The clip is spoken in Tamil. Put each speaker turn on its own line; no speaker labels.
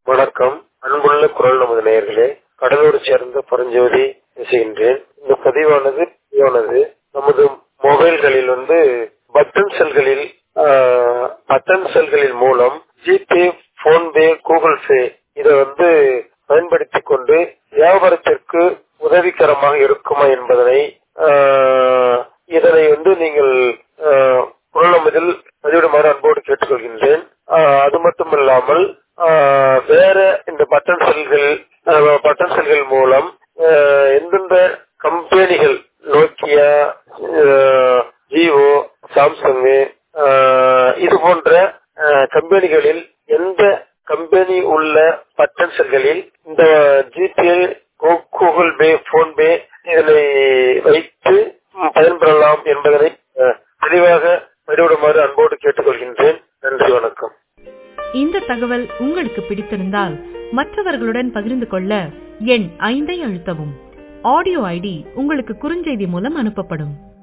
வணக்கம் அன்புள்ள குரல் நமது நேயர்களே கடலூர் சேர்ந்த பரஞ்சோதி பேசுகின்றேன் இந்த பதிவானது பதிவானது நமது மொபைல்களில் வந்து பட்டன் செல்களில் பட்டன் செல்களின் மூலம் ஜிபே போன்பே கூகுள் பே இதை வந்து பயன்படுத்திக் கொண்டு வியாபாரத்திற்கு உதவிகரமாக இருக்குமா என்பதனை ஆஹ், இதனை வந்து நீங்கள் ஆஹ், குரல் நமதில் பதிவிடுமாறு அன்போடு கேட்டுக்கொள்கின்றேன் ஆஹ், அது மட்டுமல்லாமல் ஆஹ், வேற இந்த பட்டன் செல்கள் ஆஹ், பட்டன் செல்கள் மூலம் ஆஹ், எந்தெந்த கம்பெனிகள் நோக்கியா ஆஹ், ஜியோ சாம்சங் ஆஹ், இது போன்ற ஆஹ், கம்பெனிகளில் எந்த கம்பெனி உள்ள பட்டன் செல்களில் இந்த ஜிபே கூகுள் பே போன்பே இதனை வைத்து ம், பயன்பெறலாம் என்பதனை ஆஹ், தெளிவாக பதிவிடுமாறு அன்போடு கேட்டுக்கொள்கின்றேன் நன்றி வணக்கம்
இந்த தகவல் உங்களுக்கு பிடித்திருந்தால் மற்றவர்களுடன் பகிர்ந்து கொள்ள எண் ஐந்தை அழுத்தவும் ஆடியோ ஐடி உங்களுக்கு குறுஞ்செய்தி மூலம் அனுப்பப்படும்